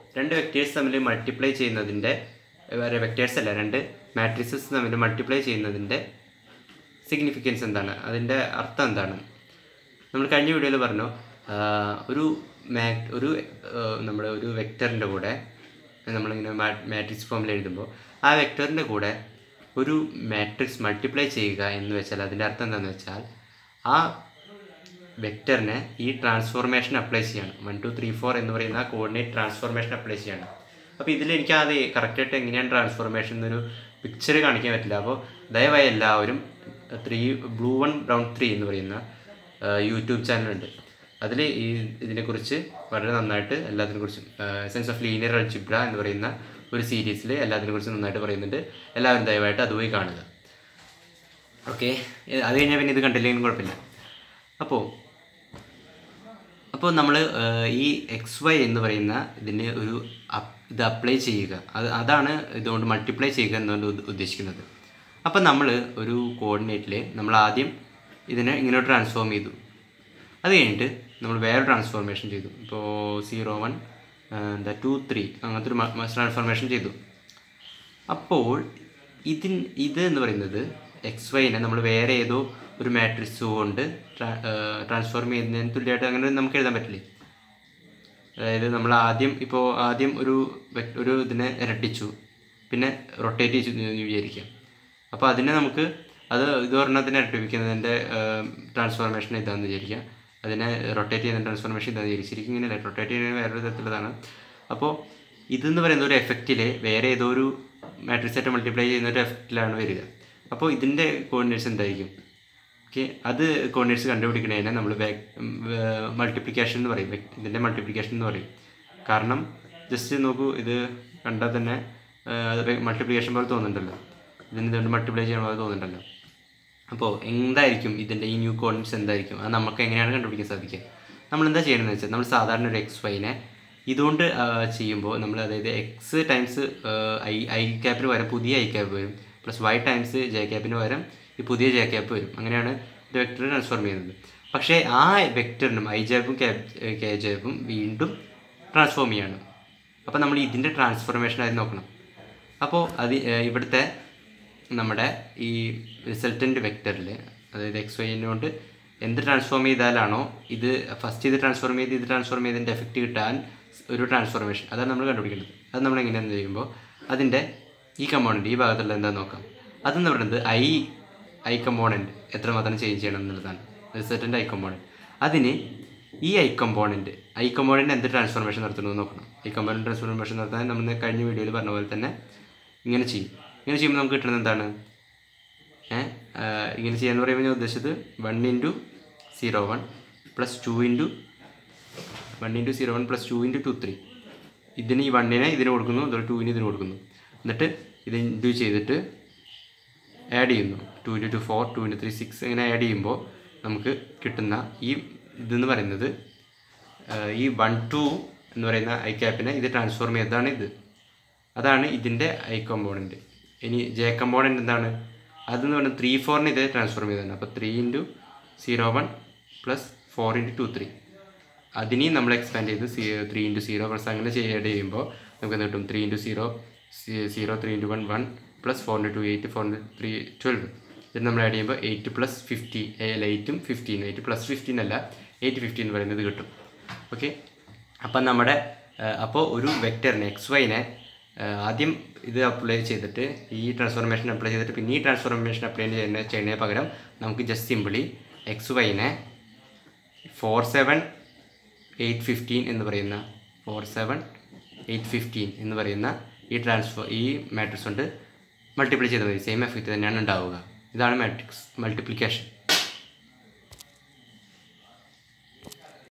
രണ്ട് വെക്റ്റേഴ്സ് തമ്മിൽ മൾട്ടിപ്ലൈ ചെയ്യുന്നതിൻ്റെ വേറെ വെക്റ്റേഴ്സ് അല്ല രണ്ട് മാട്രിസസ് തമ്മിൽ മൾട്ടിപ്ലൈ ചെയ്യുന്നതിൻ്റെ സിഗ്നിഫിക്കൻസ് എന്താണ് അതിൻ്റെ അർത്ഥം എന്താണ് നമ്മൾ കഴിഞ്ഞ വീഡിയോയിൽ പറഞ്ഞു ആ, ഒരു മാ ഒരു നമ്മുടെ ഒരു വെക്ടറിൻ്റെ കൂടെ നമ്മളിങ്ങനെ മാട്രിക്സ് ഫോമിൽ എഴുതുമ്പോൾ ആ വെക്ടറിൻ്റെ കൂടെ ഒരു മാട്രിക്സ് മൾട്ടിപ്ലൈ ചെയ്യുക എന്ന് വെച്ചാൽ അതിൻ്റെ അർത്ഥം എന്താണെന്ന് വെച്ചാൽ ആ വെക്ടറിനെ ഈ ട്രാൻസ്ഫോർമേഷൻ അപ്ലൈ ചെയ്യണം വൺ ടു ത്രീ ഫോർ എന്ന് പറയുന്ന കോർഡിനേറ്റ് ട്രാൻസ്ഫോർമേഷൻ അപ്ലൈ ചെയ്യണം അപ്പോൾ ഇതിൽ എനിക്ക് അത് കറക്റ്റായിട്ട് എങ്ങനെയാണ് ട്രാൻസ്ഫോർമേഷൻ എന്നൊരു പിക്ചർ കാണിക്കാൻ പറ്റില്ല അപ്പോൾ ദയവായി എല്ലാവരും three blue one brown three എന്ന് പറയുന്ന യൂട്യൂബ് ചാനലുണ്ട് അതിൽ ഈ ഇതിനെക്കുറിച്ച് വളരെ നന്നായിട്ട് എല്ലാത്തിനെ കുറിച്ചും സെൻസ് ഓഫ് ലീനിയർ അൾജിബ്ര എന്ന് പറയുന്ന ഒരു സീരീസിൽ എല്ലാത്തിനെ കുറിച്ച് നന്നായിട്ട് പറയുന്നുണ്ട് എല്ലാവരും ദയവായിട്ട് അത് പോയി കാണുക ഓക്കെ അത് കഴിഞ്ഞാൽ പിന്നെ ഇത് കണ്ടില്ലെങ്കിലും കുഴപ്പമില്ല അപ്പോൾ അപ്പോൾ നമ്മൾ ഈ എക്സ് വൈ എന്ന് പറയുന്ന ഇതിന് ഒരു അപ്- ഇത് അപ്ലൈ ചെയ്യുക അത് അതാണ് ഇതുകൊണ്ട് മൾട്ടിപ്ലൈ ചെയ്യുക എന്നുകൊണ്ട് ഉദ്ദ- ഉദ്ദേശിക്കുന്നത് അപ്പോൾ നമ്മൾ ഒരു കോർഡിനേറ്റിൽ നമ്മൾ ആദ്യം ഇതിനെ ഇങ്ങനെ ട്രാൻസ്ഫോം ചെയ്തു അത് കഴിഞ്ഞിട്ട് നമ്മൾ വേറെ ട്രാൻസ്ഫോർമേഷൻ ചെയ്തു ഇപ്പോൾ സീറോ വൺ എന്താ ടു ത്രീ അങ്ങനത്തെ ഒരു ട്രാൻസ്ഫോർമേഷൻ ചെയ്തു അപ്പോൾ ഇതിൻ ഇത് എന്ന് പറയുന്നത് എക്സ് വൈനെ നമ്മൾ വേറെ ഏതോ ഒരു മാട്രിക്സ് കൊണ്ട് ട്രാൻസ്ഫോർം ചെയ്യുന്നതിന് തുല്യമായിട്ട് അങ്ങനെ നമുക്ക് എഴുതാൻ പറ്റില്ലേ അതായത് നമ്മൾ ആദ്യം ഇപ്പോൾ ആദ്യം ഒരു vec- ഒരു ഇതിനെ ഇരട്ടിച്ചു പിന്നെ റൊട്ടേറ്റ് ചെയ്തു എന്ന് വിചാരിക്കാം അപ്പോൾ അതിനെ നമുക്ക് അത് ഇത് ഒരെണ്ണത്തിനെ ഇരട്ടിപ്പിക്കുന്നതിൻ്റെ ട്രാൻസ്ഫോർമേഷൻ ഇതാണെന്ന് വിചാരിക്കാം അതിനെ റൊട്ടേറ്റ് ചെയ്യുന്ന ട്രാൻസ്ഫോർമേഷൻ ഇതാണെന്ന് വിചാരിക്കും ശരിക്കും ഇങ്ങനെയല്ല റൊട്ടേറ്റ് ചെയ്യുന്നത് വേറൊരു തരത്തിലുള്ളതാണ് അപ്പോൾ ഇതെന്ന് പറയുന്ന ഒരു എഫക്റ്റിൽ വേറെ ഏതോ ഒരു മാട്രിക്സ് ആയിട്ട് മൾട്ടിപ്ലൈ ചെയ്യുന്ന ഒരു എഫക്റ്റിലാണ് വരിക അപ്പോൾ ഇതിൻ്റെ കോർഡിനേറ്റ്സ് എന്തായിരിക്കും ഓക്കെ അത് കോർഡിനേറ്റ്സ് കണ്ടുപിടിക്കുന്നതിനെ നമ്മൾ മൾട്ടിപ്ലിക്കേഷൻ എന്ന് പറയും Vec- ഇതിൻ്റെ മൾട്ടിപ്ലിക്കേഷൻ എന്ന് പറയും കാരണം ജസ്റ്റ് നോക്കൂ ഇത് കണ്ടാൽ തന്നെ ആ, അത് മൾട്ടിപ്ലിക്കേഷൻ പോലെ തോന്നുന്നുണ്ടല്ലോ ഇതിന് ഇതുകൊണ്ട് മൾട്ടിപ്ലൈ ചെയ്യണ പോലെ തോന്നുന്നുണ്ടല്ലോ അപ്പോൾ എന്തായിരിക്കും ഇതിൻ്റെ ഈ ന്യൂ കോർഡിനേറ്റ്സ് എന്തായിരിക്കും അത് നമുക്ക് എങ്ങനെയാണ് കണ്ടുപിടിക്കാൻ സാധിക്കുക നമ്മൾ എന്താ ചെയ്യണമെന്ന് വെച്ചാൽ നമ്മൾ സാധാരണ ഒരു എക്സ് വൈനെ ഇതുകൊണ്ട് ആ, ചെയ്യുമ്പോൾ നമ്മൾ അതായത് എക്സ് ടൈംസ് ഐ ഐ ക്യാപ്പിന് പകരം പുതിയ ഐ ക്യാപ്പ് വരും പ്ലസ് വൈ ടൈംസ് ജെ ക്യാപ്പിന് പകരം ഈ പുതിയ ജെ ക്യാപ്പ് വരും അങ്ങനെയാണ് ഒരു വെക്ടർ ട്രാൻസ്ഫോർം ചെയ്യുന്നത് പക്ഷേ ആ വെക്ടറിനും ഐ ജാപ്പും കെ ജാപ്പും വീണ്ടും ട്രാൻസ്ഫോം ചെയ്യാണ് അപ്പോൾ നമ്മൾ ഇതിൻ്റെ ട്രാൻസ്ഫോർമേഷൻ ആയി നോക്കണം അപ്പോൾ അത് ഏഹ്, ഇവിടുത്തെ നമ്മുടെ ഈ റിസൾട്ടൻ്റ് വെക്ടറിൽ അതായത് എക്സ് വൈനോട് എന്ത് ട്രാൻസ്ഫോം ചെയ്താലാണോ ഇത് ഫസ്റ്റ് ഇത് ട്രാൻസ്ഫോം ചെയ്ത് ഇത് ട്രാൻസ്ഫോം ചെയ്തതിൻ്റെ എഫക്റ്റ് കിട്ടാൻ ഒരു ട്രാൻസ്ഫോർമേഷൻ അതാണ് നമ്മൾ കണ്ടുപിടിക്കേണ്ടത് അത് നമ്മൾ എങ്ങനെയാണെന്ന് ചെയ്യുമ്പോൾ അതിൻ്റെ ഈ കമ്പോണൻറ്റ് ഈ ഭാഗത്തുള്ള എന്താണെന്ന് നോക്കാം അതെന്ന് പറയുന്നത് ഐ ഐ കമ്പോണൻറ്റ് എത്രമാത്രം ചേഞ്ച് ചെയ്യണം എന്നുള്ളതാണ് റിസൾട്ടൻ്റ് ഐ കമ്പോണൻറ്റ് അതിന് ഈ ഐ കമ്പോണൻറ്റ് ഐ കമ്പോണൻറ്റ് എന്ത് ട്രാൻസ്ഫോർമേഷൻ നടത്തണമെന്ന് നോക്കണം ഐ കമ്പോണൻറ്റ് ട്രാൻസ്ഫോർമേഷൻ നടത്താൻ നമ്മൾ കഴിഞ്ഞ വീഡിയോയിൽ പറഞ്ഞ പോലെ തന്നെ ഇങ്ങനെ ചെയ്യും ഇങ്ങനെ ചെയ്യുമ്പോൾ നമുക്ക് കിട്ടുന്നത് എന്താണ് ഏഹ് ഇങ്ങനെ ചെയ്യാന്ന് പറയുമ്പോൾ ഞാൻ ഉദ്ദേശിച്ചത് one into zero one plus two into one into zero one plus two into two three ഇതിന് ഈ വണ്ണിനെ ഇതിന് കൊടുക്കുന്നു അതുപോലെ ടുവിന് ഇതിന് കൊടുക്കുന്നു എന്നിട്ട് ഇത് ഇൻറ്റു ചെയ്തിട്ട് ആഡ് ചെയ്യുന്നു two into two four two into three six ഇങ്ങനെ ആഡ് ചെയ്യുമ്പോൾ നമുക്ക് കിട്ടുന്ന ഈ ഇതെന്ന് പറയുന്നത് ആ, ഈ വൺ ടു എന്ന് പറയുന്ന ഐ ക്യാപ്പിനെ ഇത് ട്രാൻസ്ഫോർം ചെയ്തതാണ് ഇത് അതാണ് ഇതിൻ്റെ ഐ കമ്പോണൻറ്റ് ഇനി ജെ കമ്പോണൻറ്റ് എന്താണ് അതെന്ന് പറയുന്നത് ത്രീ ഫോറിന് ഇത് ട്രാൻസ്ഫോർം ചെയ്തതാണ് അപ്പോൾ three into zero one plus four into two three അതിനെയും നമ്മൾ എക്സ്പാൻഡ് ചെയ്ത് see three into zero plus അങ്ങനെ ചെയ്ത് ചെയ്യുമ്പോൾ നമുക്ക് എന്ത് കിട്ടും three into zero zero three into one one plus four into two eight four into three twelve ഇത് നമ്മൾ ആഡ് ചെയ്യുമ്പോൾ എയ്റ്റ് പ്ലസ് ഫിഫ്റ്റി അല്ല എയ്റ്റും ഫിഫ്റ്റീൻ എയ്റ്റ് പ്ലസ് ഫിഫ്റ്റീൻ അല്ല എയ്റ്റ് ഫിഫ്റ്റീൻ എന്ന് പറയുന്നത് കിട്ടും ഓക്കെ അപ്പം നമ്മുടെ അപ്പോൾ ഒരു വെക്ടറിനെ എക്സ് വൈനെ ആദ്യം ഇത് അപ്ലൈ ചെയ്തിട്ട് ഈ ട്രാൻസ്ഫോർമേഷൻ അപ്ലൈ ചെയ്തിട്ട് പിന്നെ ഈ ട്രാൻസ്ഫോർമേഷൻ അപ്ലൈ ചെയ്യുന്ന ചെയ്യുന്നതിന് പകരം നമുക്ക് ജസ്റ്റ് സിമ്പിളി എക്സ് വൈനെ ഫോർ സെവൻ എയ്റ്റ് ഫിഫ്റ്റീൻ എന്ന് പറയുന്ന ഫോർ സെവൻ എയ്റ്റ് ഫിഫ്റ്റീൻ എന്ന് പറയുന്ന ഈ ട്രാൻസ്ഫർ ഈ മാട്രിക്സ് കൊണ്ട് മൾട്ടിപ്ലൈ ചെയ്താൽ മതി സെയിം എഫക്റ്റ് തന്നെയാണ് ഉണ്ടാവുക ഇതാണ് മാട്രിക്സ് മൾട്ടിപ്ലിക്കേഷൻ